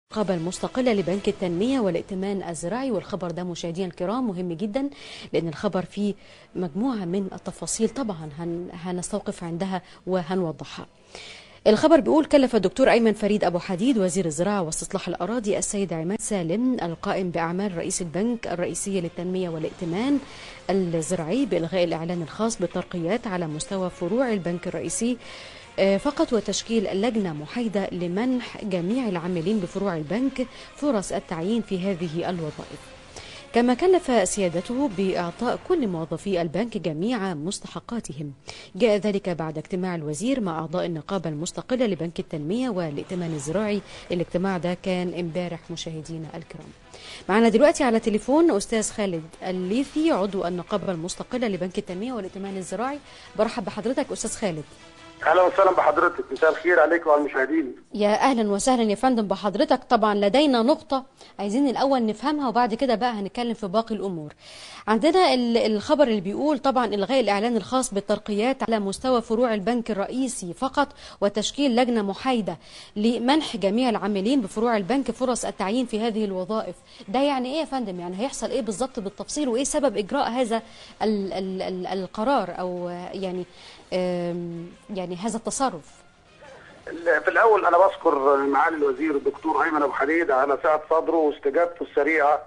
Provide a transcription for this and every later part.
الرقابة المستقلة لبنك التنمية والائتمان الزراعي والخبر ده مشاهدينا الكرام مهم جدا لأن الخبر فيه مجموعة من التفاصيل طبعا هن هنستوقف عندها وهنوضحها الخبر بيقول كلف الدكتور أيمن فريد أبو حديد وزير الزراعة واستصلاح الأراضي السيد عماد سالم القائم بأعمال رئيس البنك الرئيسية للتنمية والائتمان الزراعي بإلغاء الإعلان الخاص بالترقيات على مستوى فروع البنك الرئيسي فقط وتشكيل لجنة محايدة لمنح جميع العاملين بفروع البنك فرص التعيين في هذه الوظائف كما كلف سيادته بإعطاء كل موظفي البنك جميع مستحقاتهم جاء ذلك بعد اجتماع الوزير مع أعضاء النقابة المستقلة لبنك التنمية والائتمان الزراعي الاجتماع ده كان امبارح مشاهدينا الكرام معنا دلوقتي على تليفون أستاذ خالد الليثي عضو النقابة المستقلة لبنك التنمية والائتمان الزراعي برحب بحضرتك أستاذ خالد اهلا وسهلا بحضرتك مساء الخير عليكم وعلى المشاهدين يا اهلا وسهلا يا فندم بحضرتك طبعا لدينا نقطه عايزين الاول نفهمها وبعد كده بقى هنتكلم في باقي الامور عندنا الخبر اللي بيقول طبعا الغاء الاعلان الخاص بالترقيات على مستوى فروع البنك الرئيسي فقط وتشكيل لجنه محايده لمنح جميع العاملين بفروع البنك فرص التعيين في هذه الوظائف ده يعني ايه يا فندم يعني هيحصل ايه بالظبط بالتفصيل وايه سبب اجراء هذا ال ال ال القرار او يعني يعني هذا التصرف في الاول انا بشكر معالي الوزير الدكتور ايمن ابو حديد على سعه صدره واستجابته السريعه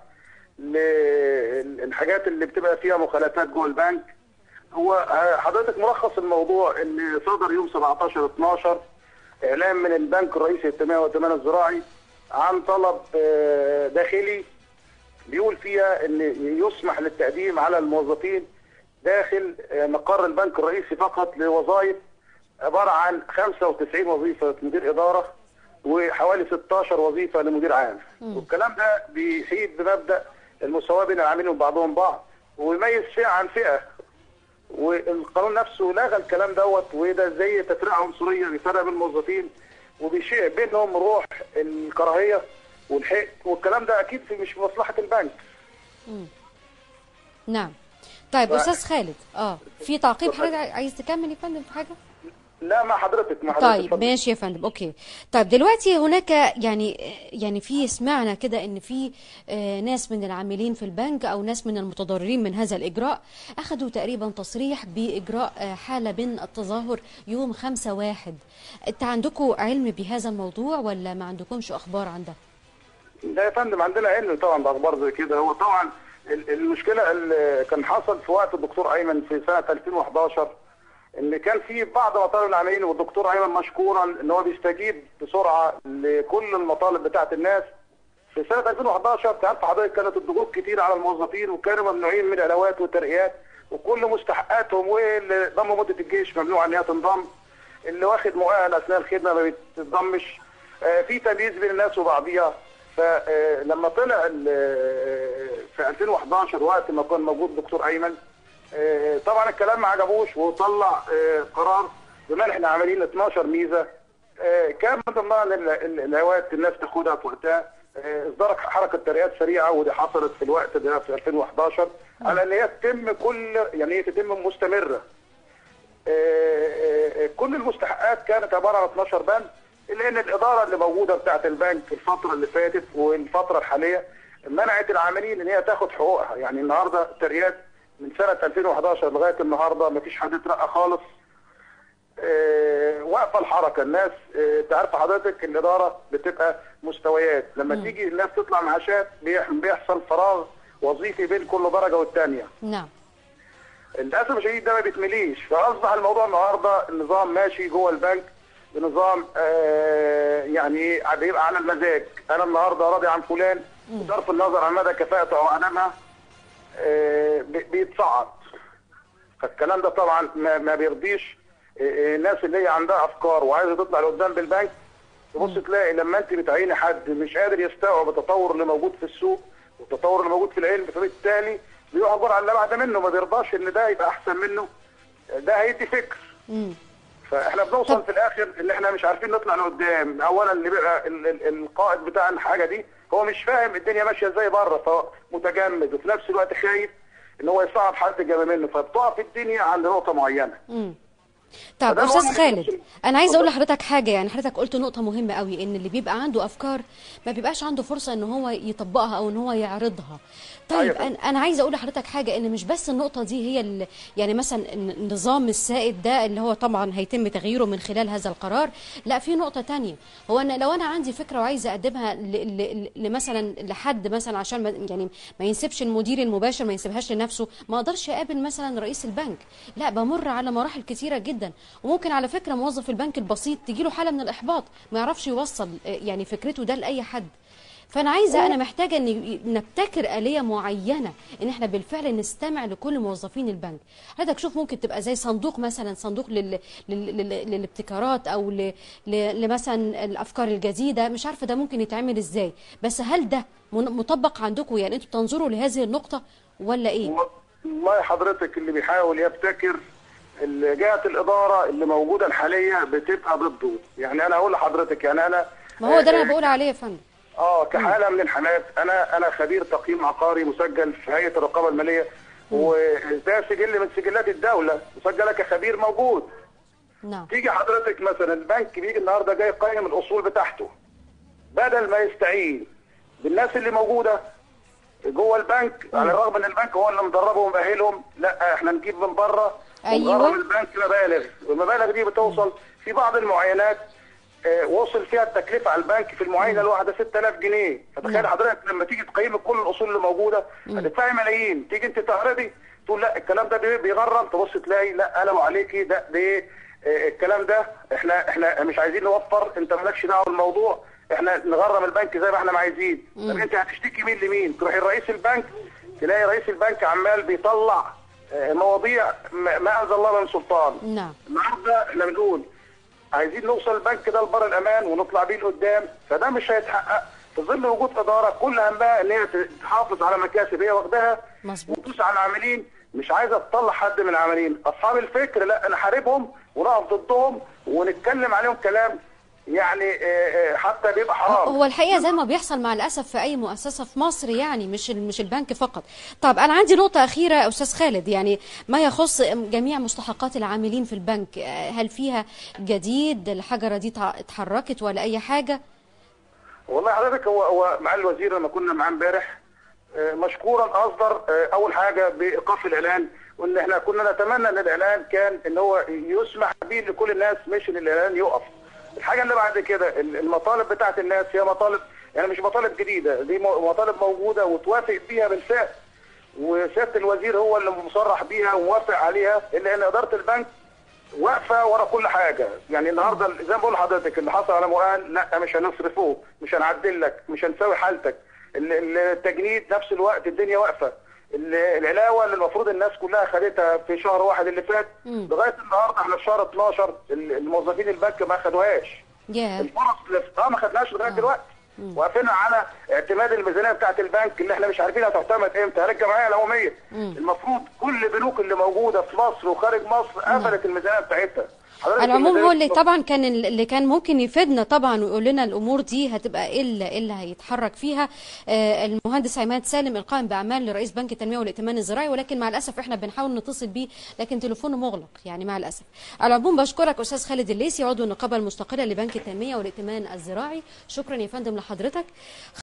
للحاجات اللي بتبقى فيها مخالفات جوه البنك هو حضرتك ملخص الموضوع ان صدر يوم 17 12 اعلان من البنك الرئيسي للتنميه والائتمان الزراعي عن طلب داخلي بيقول فيها ان يسمح للتقديم على الموظفين داخل مقر البنك الرئيسي فقط لوظائف عبارة عن 95 وظيفة مدير إدارة وحوالي 16 وظيفة لمدير عام م. والكلام ده بيحيد بمبدأ المساواة بين العاملين وبعضهم بعض ويميز فئة عن فئة والقانون نفسه لغى الكلام دوت وده زي تفرقة عنصرية بيفرق بين الموظفين وبيشيع بينهم روح الكراهية والحق والكلام ده أكيد في مش في مصلحة البنك م. نعم طيب ف... استاذ خالد اه في تعقيب حضرتك عايز تكمل يا فندم في حاجه لا مع حضرتك مع حضرتك طيب فضل. ماشي يا فندم اوكي طيب دلوقتي هناك يعني يعني في سمعنا كده ان في آه ناس من العاملين في البنك او ناس من المتضررين من هذا الاجراء اخذوا تقريبا تصريح باجراء آه حاله من التظاهر يوم 5 واحد انت عندكم علم بهذا الموضوع ولا ما عندكمش اخبار عن ده؟ لا يا فندم عندنا علم طبعا باخبار زي كده هو طبعا المشكله اللي كان حصل في وقت الدكتور ايمن في سنه 2011 ان كان في بعض مطالب العاملين والدكتور ايمن مشكورا ان هو بيستجيب بسرعه لكل المطالب بتاعه الناس في سنه 2011 تعرف حضرتك كانت الضغوط كتير على الموظفين وكانوا ممنوعين من العلاوات والترقيات وكل مستحقاتهم واللي ضم مده الجيش ممنوع ان هي تنضم اللي واخد مؤهل اثناء الخدمه ما بيتضمش في تمييز بين الناس وبعضيها فلما طلع في 2011 وقت ما كان موجود دكتور ايمن طبعا الكلام ما عجبوش وطلع قرار بمنح العاملين 12 ميزه كان من ضمنها العواد الناس تاخدها في وقتها اصدار حركه ترقيات سريعه ودي حصلت في الوقت ده في 2011 على ان هي تتم كل يعني هي تتم مستمره كل المستحقات كانت عباره عن 12 بند الا ان الاداره اللي موجوده بتاعه البنك الفتره اللي فاتت والفتره الحاليه منعت العاملين ان هي تاخد حقوقها يعني النهارده الترقيات من سنه 2011 لغايه النهارده ما فيش حد اترقى خالص اه واقفه الحركه الناس اه تعرف حضرتك الاداره بتبقى مستويات لما م. تيجي الناس تطلع معاشات بيحصل فراغ وظيفي بين كل درجه والثانيه نعم للاسف الشديد ده ما بيتمليش فاصبح الموضوع النهارده النظام ماشي جوه البنك بنظام آه يعني بيبقى على المزاج انا النهارده راضي عن فلان بصرف النظر عن مدى كفاءته او عدمها آه بيتصعد فالكلام ده طبعا ما, ما بيرضيش آه الناس اللي هي عندها افكار وعايزه تطلع لقدام بالبنك تبص تلاقي لما انت بتعيني حد مش قادر يستوعب التطور اللي موجود في السوق والتطور اللي موجود في العلم فبالتالي بيحجر على اللي بعد منه ما بيرضاش ان ده يبقى احسن منه ده هيدي فكر مم. فاحنا بنوصل طب. في الاخر ان احنا مش عارفين نطلع لقدام اولا اللي بيبقى القائد بتاع الحاجه دي هو مش فاهم الدنيا ماشيه ازاي بره فهو متجمد وفي نفس الوقت خايف ان هو يصعب حد جنب منه فبتقف الدنيا عند نقطه معينه امم طب فده استاذ نوع من خالد التفصيل. انا عايزه اقول اتفضل. لحضرتك حاجه يعني حضرتك قلت نقطه مهمه قوي ان اللي بيبقى عنده افكار ما بيبقاش عنده فرصه ان هو يطبقها او ان هو يعرضها طيب أيوة. انا انا عايزه اقول لحضرتك حاجه ان مش بس النقطه دي هي اللي يعني مثلا الن- النظام السائد ده اللي هو طبعا هيتم تغييره من خلال هذا القرار لا في نقطه تانية هو انا لو انا عندي فكره وعايزه اقدمها ل- ل- لمثلا لحد مثلا عشان ما يعني ما ينسبش المدير المباشر ما ينسبهاش لنفسه ما اقدرش اقابل مثلا رئيس البنك لا بمر على مراحل كتيره جدا وممكن على فكره موظف البنك البسيط تجيله حاله من الاحباط ما يعرفش يوصل آه، يعني فكرته ده لاي حد فانا عايزه انا محتاجه ان ي- نبتكر اليه معينه ان احنا بالفعل نستمع لكل موظفين البنك حضرتك شوف ممكن تبقى زي صندوق مثلا صندوق لل... لل... لل... للابتكارات او ل... ل... لمثلا الافكار الجديده مش عارفه ده ممكن يتعمل ازاي بس هل ده من- مطبق عندكم يعني انتوا بتنظروا لهذه النقطه ولا ايه والله حضرتك اللي بيحاول يبتكر ال- جهة الإدارة اللي موجودة الحالية بتبقى ضده يعني أنا أقول لحضرتك يعني أنا ما هو ده اللي آه، انا بقول عليه يا فندم اه كحاله من الحالات انا انا خبير تقييم عقاري مسجل في هيئه الرقابه الماليه وده سجل من سجلات الدوله مسجله كخبير موجود نعم تيجي حضرتك مثلا البنك بيجي النهارده جاي يقيم الاصول بتاعته بدل ما يستعين بالناس اللي موجوده جوه البنك على الرغم ان البنك هو اللي مدربهم ومؤهلهم لا احنا نجيب من بره أيوة. ونغرم البنك مبالغ والمبالغ دي بتوصل في بعض المعاينات آه، وصل فيها التكلفه على البنك في المعاينه الواحده 6000 جنيه فتخيل حضرتك لما تيجي تقيم كل الاصول اللي موجوده هتدفعي ملايين تيجي انت تعرضي تقول لا الكلام ده بي- بيغرم تبص تلاقي لا قلم عليكي ده ده آه، الكلام ده احنا احنا مش عايزين نوفر انت مالكش دعوه بالموضوع احنا نغرم البنك زي ما احنا ما عايزين طب انت هتشتكي مين لمين تروحي لرئيس البنك تلاقي رئيس البنك عمال بيطلع آه، مواضيع ما ما انزل الله من سلطان نعم النهارده احنا بنقول عايزين نوصل البنك ده لبر الامان ونطلع بيه لقدام فده مش هيتحقق في ظل وجود اداره كل همها ان هي تحافظ على مكاسب هي واخداها مظبوط. وتدوس على العاملين مش عايزه تطلع حد من العاملين اصحاب الفكر لا نحاربهم ونقف ضدهم ونتكلم عليهم كلام يعني آه، آه، حتى بيبقى حرام هو الحقيقه زي ما بيحصل مع الاسف في اي مؤسسه في مصر يعني مش ال- مش البنك فقط طب انا عندي نقطه اخيره يا استاذ خالد يعني ما يخص جميع مستحقات العاملين في البنك آه، هل فيها جديد الحجره دي تع- اتحركت ولا اي حاجه والله حضرتك هو هو مع الوزير لما كنا معاه امبارح آه، مشكورا اصدر آه، اول حاجه بايقاف الاعلان وان احنا كنا نتمنى ان الاعلان كان ان هو يسمح به لكل الناس مش ان الاعلان يقف. الحاجه اللي بعد كده ال- المطالب بتاعت الناس هي مطالب يعني مش مطالب جديده دي م- مطالب موجوده وتوافق بيها بالفعل وسياده الوزير هو اللي مصرح بيها وموافق عليها الا ان اداره البنك واقفه ورا كل حاجه يعني النهارده زي ما بقول لحضرتك اللي حصل على مؤان لا مش هنصرفه مش هنعدل لك مش هنساوي حالتك ال- ال- التجنيد نفس الوقت الدنيا واقفه ال- العلاوه اللي المفروض الناس كلها خدتها في شهر واحد اللي فات لغايه النهارده احنا في شهر 12 ال- الموظفين البنك ما خدوهاش يا الفرص اللي في- اه ما خدناش لغايه دلوقتي وقفنا على اعتماد الميزانيه بتاعت البنك اللي احنا مش عارفين هتعتمد امتى هل الجمعيه العموميه المفروض كل البنوك اللي موجوده في مصر وخارج مصر قفلت الميزانيه بتاعتها حضرتك على العموم الميزانية هو اللي بتاعت- طبعا كان اللي كان ممكن يفيدنا طبعا ويقول لنا الامور دي هتبقى ايه اللي, إيه اللي هيتحرك فيها آه، المهندس عماد سالم القائم باعمال لرئيس بنك التنميه والائتمان الزراعي ولكن مع الاسف احنا بنحاول نتصل بيه لكن تليفونه مغلق يعني مع الاسف على العموم بشكرك استاذ خالد الليسي عضو النقابه المستقله لبنك التنميه والائتمان الزراعي شكرا يا فندم لحضرتك